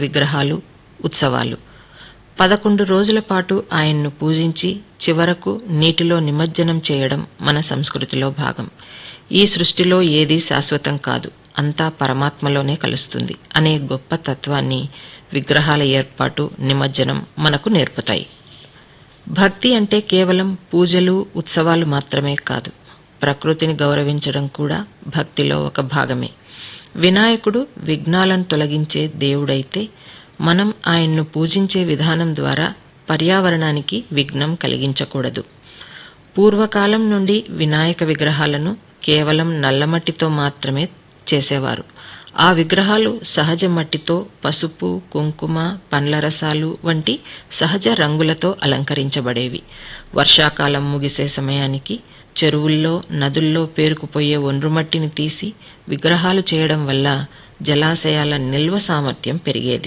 విగ్రహాలు ఉత్సవాలు పదకొండు రోజుల పాటు ఆయన్ను పూజించి చివరకు నీటిలో నిమజ్జనం చేయడం మన సంస్కృతిలో భాగం ఈ సృష్టిలో ఏదీ శాశ్వతం కాదు అంతా పరమాత్మలోనే కలుస్తుంది అనే గొప్ప తత్వాన్ని విగ్రహాల ఏర్పాటు నిమజ్జనం మనకు నేర్పుతాయి భక్తి అంటే కేవలం పూజలు ఉత్సవాలు మాత్రమే కాదు ప్రకృతిని గౌరవించడం కూడా భక్తిలో ఒక భాగమే వినాయకుడు విఘ్నాలను తొలగించే దేవుడైతే మనం ఆయన్ను పూజించే విధానం ద్వారా పర్యావరణానికి విఘ్నం కలిగించకూడదు పూర్వకాలం నుండి వినాయక విగ్రహాలను కేవలం నల్లమట్టితో మాత్రమే చేసేవారు ఆ విగ్రహాలు సహజ మట్టితో పసుపు కుంకుమ పండ్ల రసాలు వంటి సహజ రంగులతో అలంకరించబడేవి వర్షాకాలం ముగిసే సమయానికి చెరువుల్లో నదుల్లో పేరుకుపోయే ఒండ్రుమట్టిని తీసి విగ్రహాలు చేయడం వల్ల జలాశయాల నిల్వ సామర్థ్యం పెరిగేది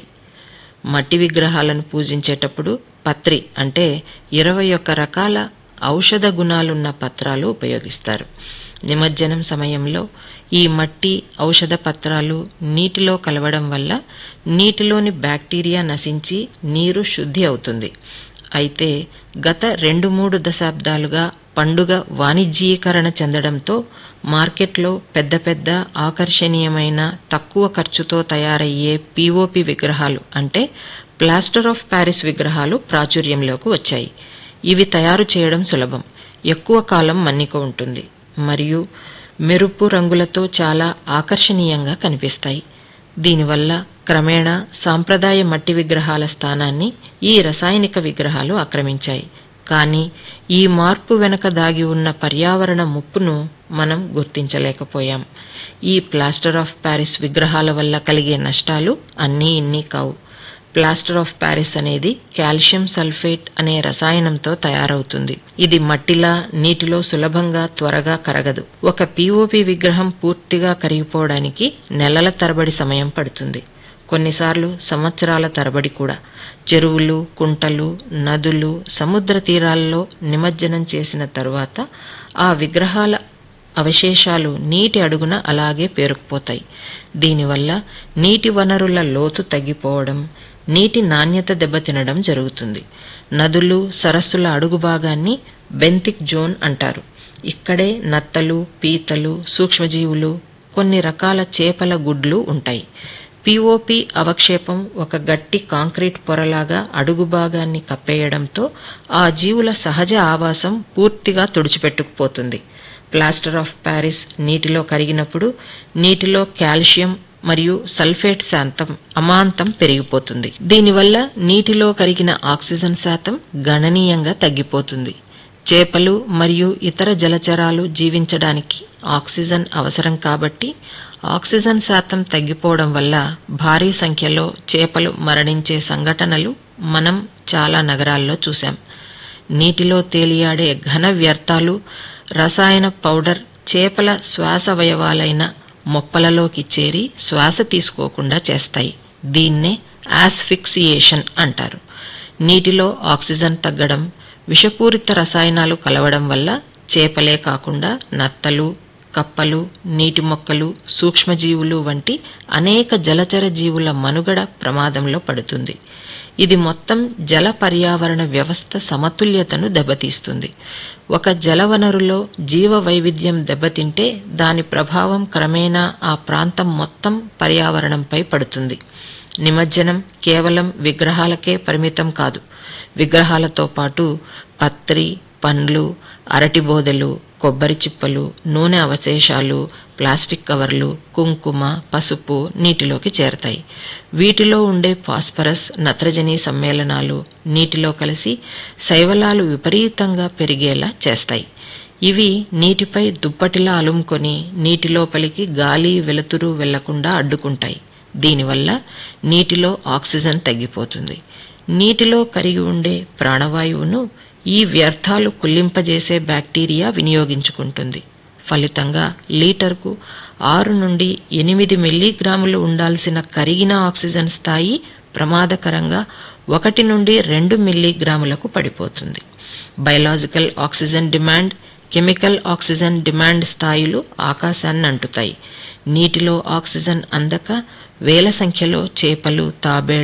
మట్టి విగ్రహాలను పూజించేటప్పుడు పత్రి అంటే ఇరవై ఒక్క రకాల ఔషధ గుణాలున్న పత్రాలు ఉపయోగిస్తారు నిమజ్జనం సమయంలో ఈ మట్టి ఔషధ పత్రాలు నీటిలో కలవడం వల్ల నీటిలోని బ్యాక్టీరియా నశించి నీరు శుద్ధి అవుతుంది అయితే గత రెండు మూడు దశాబ్దాలుగా పండుగ వాణిజ్యీకరణ చెందడంతో మార్కెట్లో పెద్ద పెద్ద ఆకర్షణీయమైన తక్కువ ఖర్చుతో తయారయ్యే పీఓపి విగ్రహాలు అంటే ప్లాస్టర్ ఆఫ్ ప్యారిస్ విగ్రహాలు ప్రాచుర్యంలోకి వచ్చాయి ఇవి తయారు చేయడం సులభం ఎక్కువ కాలం మన్నిక ఉంటుంది మరియు మెరుపు రంగులతో చాలా ఆకర్షణీయంగా కనిపిస్తాయి దీనివల్ల క్రమేణా సాంప్రదాయ మట్టి విగ్రహాల స్థానాన్ని ఈ రసాయనిక విగ్రహాలు ఆక్రమించాయి కానీ ఈ మార్పు వెనక దాగి ఉన్న పర్యావరణ ముప్పును మనం గుర్తించలేకపోయాం ఈ ప్లాస్టర్ ఆఫ్ ప్యారిస్ విగ్రహాల వల్ల కలిగే నష్టాలు అన్నీ ఇన్ని కావు ప్లాస్టర్ ఆఫ్ ప్యారిస్ అనేది కాల్షియం సల్ఫేట్ అనే రసాయనంతో తయారవుతుంది ఇది మట్టిలా నీటిలో సులభంగా త్వరగా కరగదు ఒక పిఓపి విగ్రహం పూర్తిగా కరిగిపోవడానికి నెలల తరబడి సమయం పడుతుంది కొన్నిసార్లు సంవత్సరాల తరబడి కూడా చెరువులు కుంటలు నదులు సముద్ర తీరాల్లో నిమజ్జనం చేసిన తరువాత ఆ విగ్రహాల అవశేషాలు నీటి అడుగున అలాగే పేరుకుపోతాయి దీనివల్ల నీటి వనరుల లోతు తగ్గిపోవడం నీటి నాణ్యత దెబ్బతినడం జరుగుతుంది నదులు సరస్సుల అడుగు భాగాన్ని బెంతిక్ జోన్ అంటారు ఇక్కడే నత్తలు పీతలు సూక్ష్మజీవులు కొన్ని రకాల చేపల గుడ్లు ఉంటాయి పిఓపి అవక్షేపం ఒక గట్టి కాంక్రీట్ పొరలాగా అడుగు భాగాన్ని కప్పేయడంతో ఆ జీవుల సహజ ఆవాసం పూర్తిగా తుడిచిపెట్టుకుపోతుంది ప్లాస్టర్ ఆఫ్ ప్యారిస్ నీటిలో కరిగినప్పుడు నీటిలో కాల్షియం మరియు సల్ఫేట్ శాతం అమాంతం పెరిగిపోతుంది దీనివల్ల నీటిలో కరిగిన ఆక్సిజన్ శాతం గణనీయంగా తగ్గిపోతుంది చేపలు మరియు ఇతర జలచరాలు జీవించడానికి ఆక్సిజన్ అవసరం కాబట్టి ఆక్సిజన్ శాతం తగ్గిపోవడం వల్ల భారీ సంఖ్యలో చేపలు మరణించే సంఘటనలు మనం చాలా నగరాల్లో చూశాం నీటిలో తేలియాడే ఘన వ్యర్థాలు రసాయన పౌడర్ చేపల శ్వాసవయవాలైన మొప్పలలోకి చేరి శ్వాస తీసుకోకుండా చేస్తాయి దీన్నే ఆస్ఫిక్సియేషన్ అంటారు నీటిలో ఆక్సిజన్ తగ్గడం విషపూరిత రసాయనాలు కలవడం వల్ల చేపలే కాకుండా నత్తలు కప్పలు నీటి మొక్కలు సూక్ష్మజీవులు వంటి అనేక జలచర జీవుల మనుగడ ప్రమాదంలో పడుతుంది ఇది మొత్తం జల పర్యావరణ వ్యవస్థ సమతుల్యతను దెబ్బతీస్తుంది ఒక జలవనరులో జీవ వైవిధ్యం దెబ్బతింటే దాని ప్రభావం క్రమేణా ఆ ప్రాంతం మొత్తం పర్యావరణంపై పడుతుంది నిమజ్జనం కేవలం విగ్రహాలకే పరిమితం కాదు విగ్రహాలతో పాటు పత్రి పండ్లు అరటి బోదెలు కొబ్బరి చిప్పలు నూనె అవశేషాలు ప్లాస్టిక్ కవర్లు కుంకుమ పసుపు నీటిలోకి చేరతాయి వీటిలో ఉండే ఫాస్ఫరస్ నత్రజని సమ్మేళనాలు నీటిలో కలిసి శైవలాలు విపరీతంగా పెరిగేలా చేస్తాయి ఇవి నీటిపై దుప్పటిలా అలుముకొని నీటి లోపలికి గాలి వెలుతురు వెళ్లకుండా అడ్డుకుంటాయి దీనివల్ల నీటిలో ఆక్సిజన్ తగ్గిపోతుంది నీటిలో కరిగి ఉండే ప్రాణవాయువును ఈ వ్యర్థాలు కుల్లింపజేసే బ్యాక్టీరియా వినియోగించుకుంటుంది ఫలితంగా లీటర్కు ఆరు నుండి ఎనిమిది మిల్లీగ్రాములు ఉండాల్సిన కరిగిన ఆక్సిజన్ స్థాయి ప్రమాదకరంగా ఒకటి నుండి రెండు మిల్లీగ్రాములకు పడిపోతుంది biological oxygen demand chemical oxygen demand స్థాయిలు ఆకాశాన్ని అంటుతాయి నీటిలో ఆక్సిజన్ అందక వేల సంఖ్యలో చేపలు తాబేళ్లు